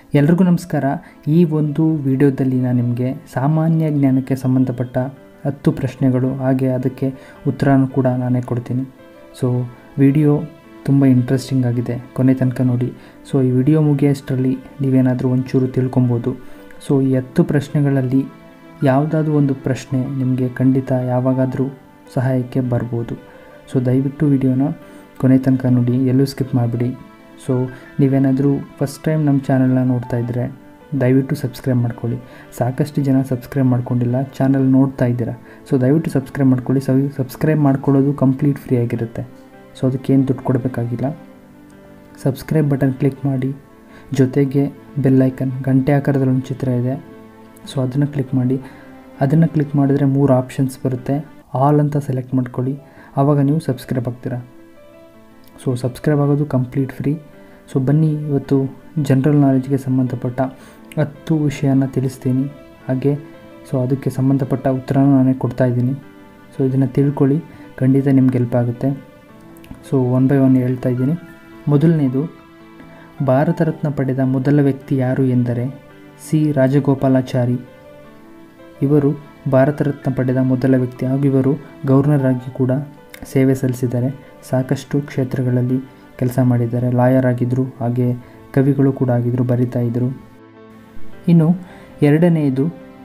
ಎಲ್ರಿಗೂ ನಮಸ್ಕಾರ ಈ ಒಂದು ವಿಡಿಯೋದಲ್ಲಿ ನಾನು ನಿಮಗೆ ಸಾಮಾನ್ಯ ಜ್ಞಾನಕ್ಕೆ ಸಂಬಂಧಪಟ್ಟ ಹತ್ತು ಪ್ರಶ್ನೆಗಳು ಹಾಗೆ ಅದಕ್ಕೆ ಉತ್ತರನೂ ಕೂಡ ನಾನೇ ಕೊಡ್ತೀನಿ ಸೊ ವಿಡಿಯೋ ತುಂಬ ಇಂಟ್ರೆಸ್ಟಿಂಗ್ ಆಗಿದೆ ಕೊನೆ ತನಕ ನೋಡಿ ಸೊ ಈ ವಿಡಿಯೋ ಮುಗಿಯೋಷ್ಟರಲ್ಲಿ ನೀವೇನಾದರೂ ಒಂಚೂರು ತಿಳ್ಕೊಬೋದು ಸೊ ಈ ಹತ್ತು ಪ್ರಶ್ನೆಗಳಲ್ಲಿ ಯಾವುದಾದ್ರೂ ಒಂದು ಪ್ರಶ್ನೆ ನಿಮಗೆ ಖಂಡಿತ ಯಾವಾಗಾದರೂ ಸಹಾಯಕ್ಕೆ ಬರ್ಬೋದು ಸೊ ದಯವಿಟ್ಟು ವಿಡಿಯೋನ ಕೊನೆ ತನಕ ನೋಡಿ ಎಲ್ಲೂ ಸ್ಕಿಪ್ ಮಾಡಿಬಿಡಿ ಸೊ ನೀವೇನಾದರೂ ಫಸ್ಟ್ ಟೈಮ್ ನಮ್ಮ ಚಾನಲ್ನ ನೋಡ್ತಾ ಇದ್ದರೆ ದಯವಿಟ್ಟು ಸಬ್ಸ್ಕ್ರೈಬ್ ಮಾಡ್ಕೊಳ್ಳಿ ಸಾಕಷ್ಟು ಜನ ಸಬ್ಸ್ಕ್ರೈಬ್ ಮಾಡ್ಕೊಂಡಿಲ್ಲ ಚಾನಲ್ ನೋಡ್ತಾ ಇದ್ದೀರಾ ಸೊ ದಯವಿಟ್ಟು ಸಬ್ಸ್ಕ್ರೈಬ್ ಮಾಡ್ಕೊಳ್ಳಿ ಸವಿ ಸಬ್ಸ್ಕ್ರೈಬ್ ಮಾಡ್ಕೊಳ್ಳೋದು ಕಂಪ್ಲೀಟ್ ಫ್ರೀ ಆಗಿರುತ್ತೆ ಸೊ ಅದಕ್ಕೇನು ದುಡ್ಡು ಕೊಡಬೇಕಾಗಿಲ್ಲ ಸಬ್ಸ್ಕ್ರೈಬ್ ಬಟನ್ ಕ್ಲಿಕ್ ಮಾಡಿ ಜೊತೆಗೆ ಬೆಲ್ಲೈಕನ್ ಗಂಟೆ ಆಕಾರದಲ್ಲಿ ಒಂದು ಚಿತ್ರ ಇದೆ ಸೊ ಅದನ್ನು ಕ್ಲಿಕ್ ಮಾಡಿ ಅದನ್ನು ಕ್ಲಿಕ್ ಮಾಡಿದ್ರೆ ಮೂರು ಆಪ್ಷನ್ಸ್ ಬರುತ್ತೆ ಆಲ್ ಅಂತ ಸೆಲೆಕ್ಟ್ ಮಾಡ್ಕೊಳ್ಳಿ ಆವಾಗ ನೀವು ಸಬ್ಸ್ಕ್ರೈಬ್ ಆಗ್ತೀರಾ ಸೊ ಸಬ್ಸ್ಕ್ರೈಬ್ ಆಗೋದು ಕಂಪ್ಲೀಟ್ ಫ್ರೀ ಸೊ ಬನ್ನಿ ಇವತ್ತು ಜನರಲ್ ನಾಲೆಜ್ಗೆ ಸಂಬಂಧಪಟ್ಟ ಹತ್ತು ವಿಷಯನ ತಿಳಿಸ್ತೀನಿ ಹಾಗೆ ಸೊ ಅದಕ್ಕೆ ಸಂಬಂಧಪಟ್ಟ ಉತ್ತರನೂ ನಾನೇ ಕೊಡ್ತಾ ಇದ್ದೀನಿ ಸೊ ಇದನ್ನು ತಿಳ್ಕೊಳ್ಳಿ ಖಂಡಿತ ನಿಮ್ಗೆ ಹೆಲ್ಪ್ ಆಗುತ್ತೆ ಸೊ ಒನ್ ಬೈ ಒನ್ ಹೇಳ್ತಾ ಇದ್ದೀನಿ ಮೊದಲನೇದು ಭಾರತ ರತ್ನ ಪಡೆದ ಮೊದಲ ವ್ಯಕ್ತಿ ಯಾರು ಎಂದರೆ ಸಿ ರಾಜಗೋಪಾಲಾಚಾರಿ ಇವರು ಭಾರತ ರತ್ನ ಪಡೆದ ಮೊದಲ ವ್ಯಕ್ತಿ ಹಾಗೂ ಇವರು ಗವರ್ನರ್ ಆಗಿ ಕೂಡ ಸೇವೆ ಸಲ್ಲಿಸಿದ್ದಾರೆ ಸಾಕಷ್ಟು ಕ್ಷೇತ್ರಗಳಲ್ಲಿ ಕೆಲಸ ಮಾಡಿದ್ದಾರೆ ಲಾಯರ್ ಆಗಿದ್ದರು ಹಾಗೆ ಕವಿಗಳು ಕೂಡ ಆಗಿದ್ದರು ಬರಿತಾ ಇದ್ದರು ಇನ್ನು ಎರಡನೆಯದು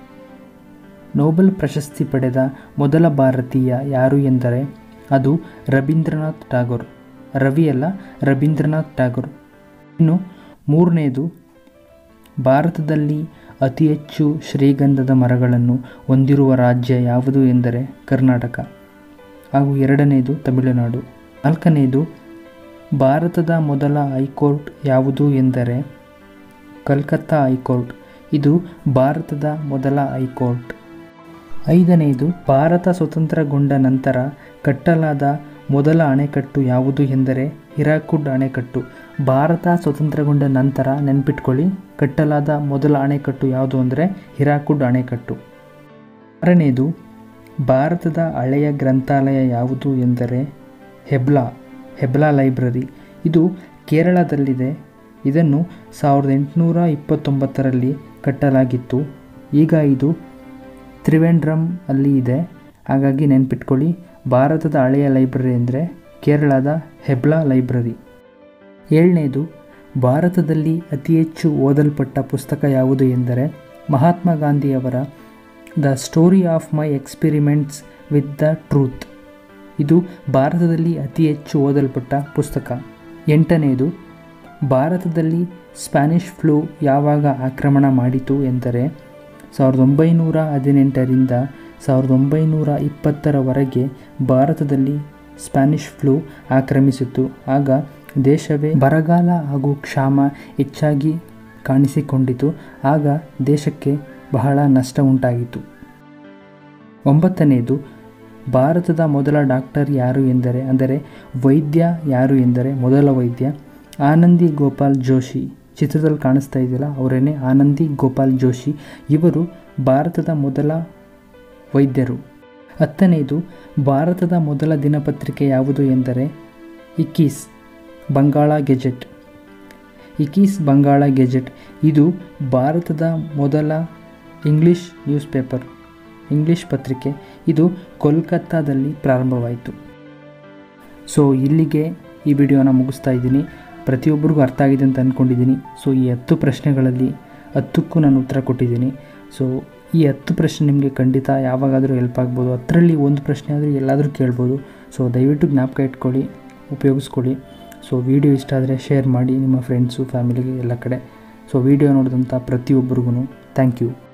ನೋಬೆಲ್ ಪ್ರಶಸ್ತಿ ಪಡೆದ ಮೊದಲ ಭಾರತೀಯ ಯಾರು ಎಂದರೆ ಅದು ರವೀಂದ್ರನಾಥ್ ಟಾಗೋರ್ ರವಿ ಅಲ್ಲ ರವೀಂದ್ರನಾಥ್ ಟಾಗೋರ್ ಇನ್ನು ಮೂರನೆಯದು ಭಾರತದಲ್ಲಿ ಅತಿ ಹೆಚ್ಚು ಶ್ರೀಗಂಧದ ಮರಗಳನ್ನು ಹೊಂದಿರುವ ರಾಜ್ಯ ಯಾವುದು ಎಂದರೆ ಕರ್ನಾಟಕ ಹಾಗೂ ಎರಡನೆಯದು ತಮಿಳುನಾಡು ನಾಲ್ಕನೆಯದು ಭಾರತದ ಮೊದಲ ಹೈಕೋರ್ಟ್ ಯಾವುದು ಎಂದರೆ ಕಲ್ಕತ್ತಾ ಹೈಕೋರ್ಟ್ ಇದು ಭಾರತದ ಮೊದಲ ಹೈಕೋರ್ಟ್ ಐದನೆಯದು ಭಾರತ ಸ್ವತಂತ್ರಗೊಂಡ ನಂತರ ಕಟ್ಟಲಾದ ಮೊದಲ ಅಣೆಕಟ್ಟು ಯಾವುದು ಎಂದರೆ ಹಿರಾಕುಡ್ ಅಣೆಕಟ್ಟು ಭಾರತ ಸ್ವತಂತ್ರಗೊಂಡ ನಂತರ ನೆನ್ಪಿಟ್ಕೊಳ್ಳಿ ಕಟ್ಟಲಾದ ಮೊದಲ ಅಣೆಕಟ್ಟು ಯಾವುದು ಅಂದರೆ ಹಿರಾಕುಡ್ ಅಣೆಕಟ್ಟು ಆರನೆಯದು ಭಾರತದ ಹಳೆಯ ಗ್ರಂಥಾಲಯ ಯಾವುದು ಎಂದರೆ ಹೆಬ್ಲಾ ಹೆಬ್ಲಾ ಲೈಬ್ರರಿ ಇದು ಕೇರಳದಲ್ಲಿದೆ ಇದನ್ನು ಸಾವಿರದ ಎಂಟುನೂರ ಇಪ್ಪತ್ತೊಂಬತ್ತರಲ್ಲಿ ಕಟ್ಟಲಾಗಿತ್ತು ಈಗ ಇದು ತ್ರಿವೆಂಡ್ರಮ್ ಅಲ್ಲಿ ಇದೆ ಹಾಗಾಗಿ ನೆನ್ಪಿಟ್ಕೊಳ್ಳಿ ಭಾರತದ ಹಳೆಯ ಲೈಬ್ರರಿ ಅಂದರೆ ಕೇರಳದ ಹೆಬ್ಲಾ ಲೈಬ್ರರಿ ಏಳನೇದು ಭಾರತದಲ್ಲಿ ಅತಿ ಹೆಚ್ಚು ಓದಲ್ಪಟ್ಟ ಪುಸ್ತಕ ಯಾವುದು ಎಂದರೆ ಮಹಾತ್ಮ ಗಾಂಧಿಯವರ the story of my experiments with the truth ಇದು ಭಾರತದಲ್ಲಿ ಅತಿ ಹೆಚ್ಚು ಓದಲ್ಪಟ್ಟ ಪುಸ್ತಕ ಎಂಟನೆಯದು ಭಾರತದಲ್ಲಿ ಸ್ಪ್ಯಾನಿಷ್ ಫ್ಲೂ ಯಾವಾಗ ಆಕ್ರಮಣ ಮಾಡಿತು ಎಂದರೆ ಸಾವಿರದ ಒಂಬೈನೂರ ಹದಿನೆಂಟರಿಂದ ಸಾವಿರದ ಒಂಬೈನೂರ ಇಪ್ಪತ್ತರವರೆಗೆ ಭಾರತದಲ್ಲಿ ಸ್ಪ್ಯಾನಿಷ್ ಫ್ಲೂ ಆಕ್ರಮಿಸಿತು ಆಗ ದೇಶವೇ ಬರಗಾಲ ಹಾಗೂ ಕ್ಷಾಮ ಹೆಚ್ಚಾಗಿ ಕಾಣಿಸಿಕೊಂಡಿತು ಆಗ ದೇಶಕ್ಕೆ ಬಹಳ ನಷ್ಟ ಉಂಟಾಗಿತ್ತು ಒಂಬತ್ತನೆಯದು ಭಾರತದ ಮೊದಲ ಡಾಕ್ಟರ್ ಯಾರು ಎಂದರೆ ಅಂದರೆ ವೈದ್ಯ ಯಾರು ಎಂದರೆ ಮೊದಲ ವೈದ್ಯ ಆನಂದಿ ಗೋಪಾಲ್ ಜೋಶಿ ಚಿತ್ರದಲ್ಲಿ ಕಾಣಿಸ್ತಾ ಇದೆಯಲ್ಲ ಅವರೇನೆ ಆನಂದಿ ಗೋಪಾಲ್ ಜೋಶಿ ಇವರು ಭಾರತದ ಮೊದಲ ವೈದ್ಯರು ಹತ್ತನೆಯದು ಭಾರತದ ಮೊದಲ ದಿನಪತ್ರಿಕೆ ಯಾವುದು ಎಂದರೆ Hicky's Bengal gazette Hicky's Bengal gazette ಇದು ಭಾರತದ ಮೊದಲ ಇಂಗ್ಲಿಷ್ ನ್ಯೂಸ್ ಪೇಪರ್ ಇಂಗ್ಲಿಷ್ ಪತ್ರಿಕೆ ಇದು ಕೋಲ್ಕತ್ತಾದಲ್ಲಿ ಪ್ರಾರಂಭವಾಯಿತು ಸೊ ಇಲ್ಲಿಗೆ ಈ ವಿಡಿಯೋನ ಮುಗಿಸ್ತಾ ಇದ್ದೀನಿ ಪ್ರತಿಯೊಬ್ಬರಿಗೂ ಅರ್ಥ ಆಗಿದೆ ಅಂತ ಅಂದ್ಕೊಂಡಿದ್ದೀನಿ ಸೊ ಈ ಹತ್ತು ಪ್ರಶ್ನೆಗಳಲ್ಲಿ ಹತ್ತಕ್ಕೂ ನಾನು ಉತ್ತರ ಕೊಟ್ಟಿದ್ದೀನಿ ಸೊ ಈ ಹತ್ತು ಪ್ರಶ್ನೆ ನಿಮಗೆ ಖಂಡಿತ ಯಾವಾಗಾದರೂ ಹೆಲ್ಪ್ ಆಗ್ಬೋದು ಹತ್ತರಲ್ಲಿ ಒಂದು ಪ್ರಶ್ನೆ ಆದರೂ ಎಲ್ಲಾದರೂ ಕೇಳ್ಬೋದು ಸೊ ದಯವಿಟ್ಟು ಜ್ಞಾಪಕ ಇಟ್ಕೊಳ್ಳಿ ಉಪಯೋಗಿಸ್ಕೊಳ್ಳಿ ಸೊ ವಿಡಿಯೋ ಇಷ್ಟ ಆದರೆ ಶೇರ್ ಮಾಡಿ ನಿಮ್ಮ ಫ್ರೆಂಡ್ಸು ಫ್ಯಾಮಿಲಿಗೆ ಎಲ್ಲ ಕಡೆ ಸೊ ವಿಡಿಯೋ ನೋಡಿದಂಥ ಪ್ರತಿಯೊಬ್ಬರಿಗೂ ಥ್ಯಾಂಕ್ ಯು